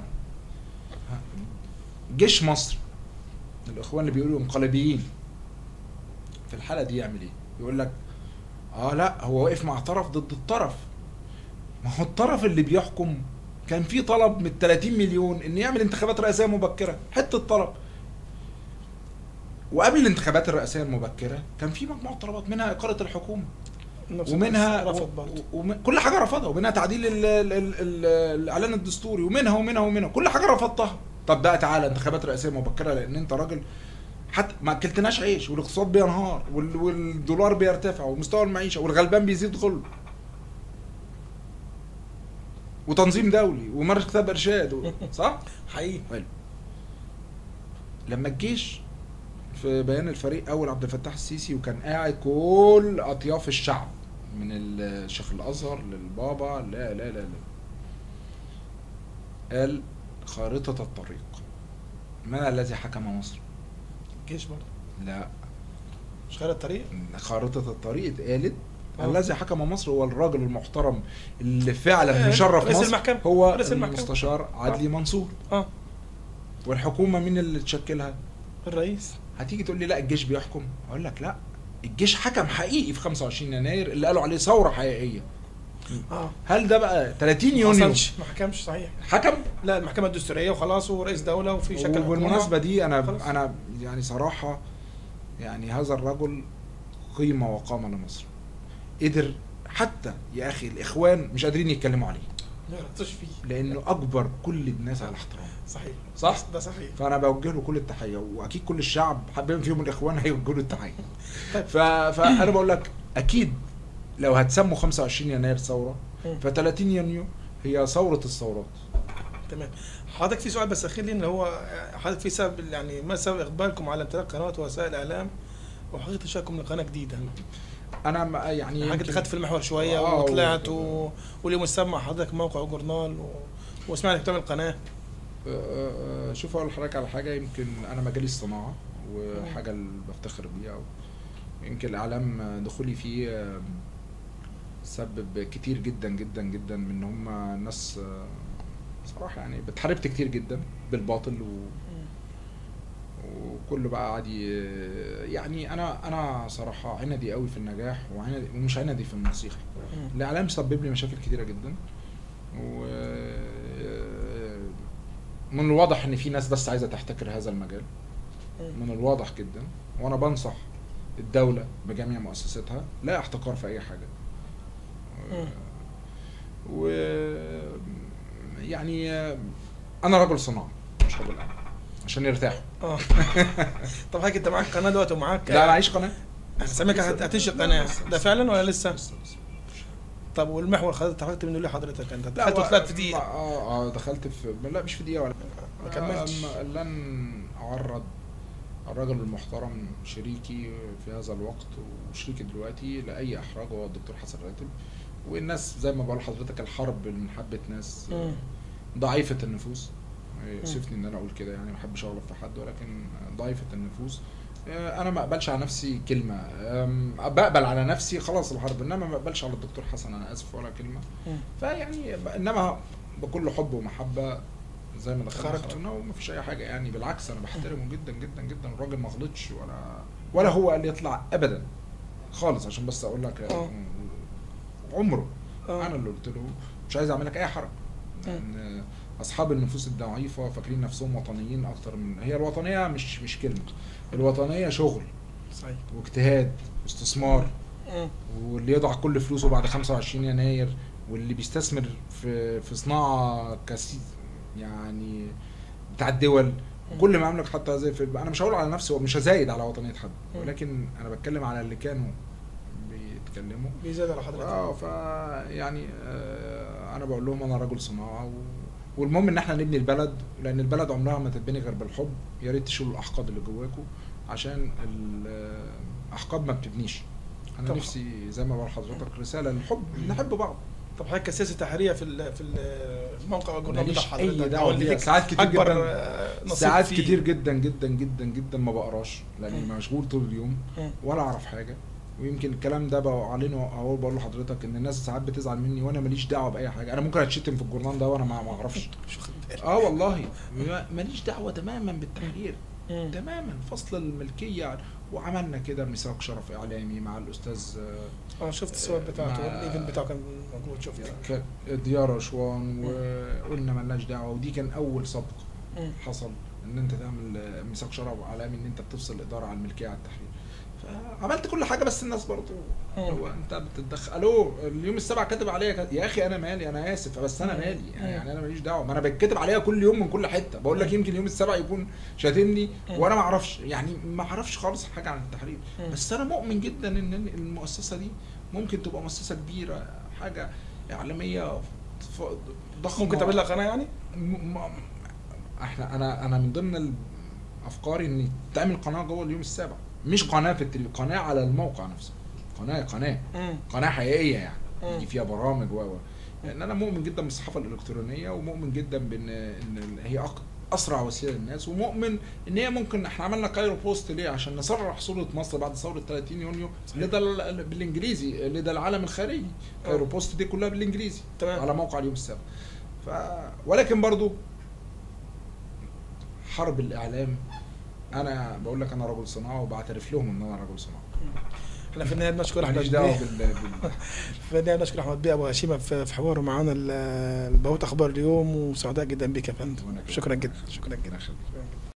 جيش مصر الاخوان اللي بيقولوا انقلابيين في الحاله دي يعمل ايه يقول لك اه لا هو واقف مع طرف ضد الطرف ما هو الطرف اللي بيحكم كان في طلب من 30 مليون ان يعمل انتخابات رئاسيه مبكره حته طلب وقبل الانتخابات الرئاسيه المبكره كان في مجموعه طلبات منها اقاله الحكومه نفس ومنها الناس و- رفض برضه و- وم- كل حاجه رفضها ومنها تعديل ال ال ال ال الاعلان الدستوري ومنها ومنها ومنها كل حاجه رفضتها طب بقى تعالى انتخابات رئاسيه مبكره لان انت راجل حتى ما اكلتناش عيش والاقتصاد بينهار وال- والدولار بيرتفع ومستوى المعيشه والغلبان بيزيد غل وتنظيم دولي ومركز كتاب ارشاد و- صح؟ حقيقي حلو لما الجيش في بيان الفريق اول عبد الفتاح السيسي وكان قاعد كل اطياف الشعب من الشيخ الازهر للبابا لا لا لا لا قال خارطة الطريق من الذي حكم مصر؟ الجيش برضه لا مش خير الطريق خارطة الطريق اتقالت آه. الذي حكم مصر هو الراجل المحترم اللي فعلا آه، مشرف رئيس مصر المحكمة. هو رئيس المحكمة. المستشار عدلي منصور اه والحكومة مين اللي تشكلها؟ الرئيس هتيجي تقول لي لا الجيش بيحكم اقول لك لا الجيش حكم حقيقي في 25 يناير اللي قالوا عليه ثوره حقيقيه اه هل ده بقى 30 ما يونيو حصلش ما حكمش صحيح حكم لا المحكمه الدستوريه وخلاص ورئيس دوله وفي شكل حكومة. وبالمناسبه دي خلاص. انا انا يعني صراحه يعني هذا الرجل قيمه وقامه لمصر قدر حتى يا اخي الاخوان مش قادرين يتكلموا عليه ما غلطتش فيه لانه اكبر كل الناس على احترام صحيح صح؟ ده صحيح فانا بوجه له كل التحيه واكيد كل الشعب حابين فيهم الاخوان هيوجهوا له التحيه طيب. ف... فانا بقول لك اكيد لو هتسموا 25 يناير ثوره مم. ف 30 يونيو هي ثوره الثورات تمام حضرتك في سؤال بس اخير لي ان هو حضرتك في سبب يعني ما سبب اقبالكم على امتلاك قنوات ووسائل الاعلام وحقيقه انشائكم لقناه جديده انا ما- يعني حضرتك يمكن- دخلت في المحور شويه آه، وطلعت و- و... واليوم السبت حضرتك موقع وجورنال و... وسمعنا بتعمل قناه آه، آه، شوف اقول لحضرتك على حاجه يمكن انا مجالي الصناعه وحاجه اللي بفتخر بيها يمكن الاعلام دخولي فيه آه، سبب كتير جدا جدا جدا من ان هم ناس آه، صراحه يعني اتحاربت كتير جدا بالباطل و وكله بقى عادي آه، يعني انا انا صراحه عندي قوي في النجاح وعندي ومش عندي في النصيحه مم. الاعلام سبب لي مشاكل كتيره جدا و من الواضح ان في ناس بس عايزه تحتكر هذا المجال مم. من الواضح جدا وانا بنصح الدوله بجميع مؤسساتها لا احتكار في اي حاجه مم. و يعني انا رجل صناعه مش رجل اعمال عشان يرتاحوا اه طب حضرتك انت معاك قناه دلوقتي ومعاك لا معيش قناه سامعك هت- هتنشئ قناه لسه- ده فعلا ولا لسه؟ لسه لسه طب والمحور حضرتك اتحركت منه ليه حضرتك انت لا دخلت هو- وطلعت في دقيقه اه اه دخلت في لا مش في دقيقه ولا ما كملتش أم- لن اعرض الرجل المحترم شريكي في هذا الوقت وشريكي دلوقتي لاي احراج هو الدكتور حسن راتب والناس زي ما بقول لحضرتك الحرب من حبه ناس مم. ضعيفه النفوس يؤسفني ان انا اقول كده يعني ما بحبش اغلط في حد ولكن ضعيفه النفوس آه، انا ما اقبلش على نفسي كلمه آم، بقبل على نفسي خلاص الحرب انما ما اقبلش على الدكتور حسن انا اسف ولا كلمه مم. فيعني ب- انما بكل حب ومحبه زي ما دخلنا خرجت. خرجنا وما فيش اي حاجه يعني بالعكس انا بحترمه جدا جدا جدا الراجل ما غلطش ولا ولا هو قال لي يطلع ابدا خالص عشان بس اقول لك آه. عمره آه. انا اللي قلت له مش عايز اعمل لك اي حرج لان اصحاب النفوس الضعيفه فاكرين نفسهم وطنيين اكتر من هي الوطنيه مش مش كلمه الوطنيه شغل صحيح واجتهاد واستثمار مم. واللي يضع كل فلوسه بعد 25 يناير واللي بيستثمر في في صناعه كسي يعني بتاع الدول كل ما املك حتى زي في انا مش هقول على نفسي ومش هزايد على وطنيه حد مم. ولكن انا بتكلم على اللي كانوا بيتكلموا بيزاد على حضرتك اه ف يعني آه انا بقول لهم انا رجل صناعه و... والمهم ان احنا نبني البلد لان البلد عمرها ما تتبني غير بالحب يا ريت تشيلوا الاحقاد اللي جواكم عشان الاحقاد ما بتبنيش انا طبعا. نفسي زي ما بقول لحضرتك رساله للحب نحب بعض طب حضرتك كسياسه تحريريه في ال- في ال- الموقع والجورنال بتاع ماليش حضرتك اي أو دعوه اللي بيها ليك ساعات كتير اكبر جدا آه، نصيب ساعات فيه. كتير جدا جدا جدا جدا ما بقراش لاني مم. مشغول طول اليوم مم. ولا اعرف حاجه ويمكن الكلام ده بقى علينا اهو بقول لحضرتك ان الناس ساعات بتزعل مني وانا ماليش دعوه باي حاجه انا ممكن اتشتم في الجورنال ده وانا ما ما اعرفش مش واخد بالك. اه والله ما- ماليش دعوه تماما بالتحرير مم. تماما فصل الملكيه وعملنا كده ميثاق شرف اعلامي مع الاستاذ اه شفت الصور بتاعته مع- الايفنت بتاعه كان موجود شفت ك- ديار اسوان وقلنا ملناش دعوه ودي كان اول سبق مم. حصل ان انت تعمل آه، ميثاق شرع عالمي ان انت بتفصل الاداره عن الملكيه على التحرير فعملت كل حاجه بس الناس برضو مم. هو انت بتتدخل الو اليوم السبعة كاتب عليا كده. يا اخي انا مالي انا اسف بس انا مم. مالي يعني, مم. يعني انا ماليش دعوه ما انا بتكتب عليا كل يوم من كل حته بقول لك مم. يمكن يوم السبعة يكون شاتمني مم. وانا ما اعرفش يعني ما اعرفش خالص حاجه عن التحرير مم. بس انا مؤمن جدا ان المؤسسه دي ممكن تبقى مؤسسه كبيره حاجه اعلاميه ف- ضخمه ممكن تعمل لك قناه يعني؟ م- م- احنا انا انا من ضمن افكاري ان تعمل قناه جوه اليوم السابع مش قناه في التلفزيون قناه على الموقع نفسه قناه قناه مم. قناه حقيقيه يعني مم. يجي فيها برامج و و لان انا مؤمن جدا بالصحافه الالكترونيه ومؤمن جدا بان ان هي أق- اسرع وسيله للناس ومؤمن ان هي ممكن احنا عملنا كايرو بوست ليه عشان نصرح صوره مصر بعد ثوره 30 يونيو صحيح. لدى ال- بالانجليزي لدى العالم الخارجي كايرو آه. بوست دي كلها بالانجليزي تمام على موقع اليوم السابع ف ولكن برضو حرب الاعلام انا بقول لك انا رجل صناعه وبعترف لهم ان انا رجل صناعه احنا في النهايه بنشكر احمد ماليش دعوه بيه بال... بال... في النهايه بنشكر احمد بيه ابو هشيمه في في حواره معانا ال- البهوت اخبار اليوم وسعداء جدا بيك يا فندم وأنا كمان. شكرا جدا شكرا جدا ربنا يخليك. شكراً جداً.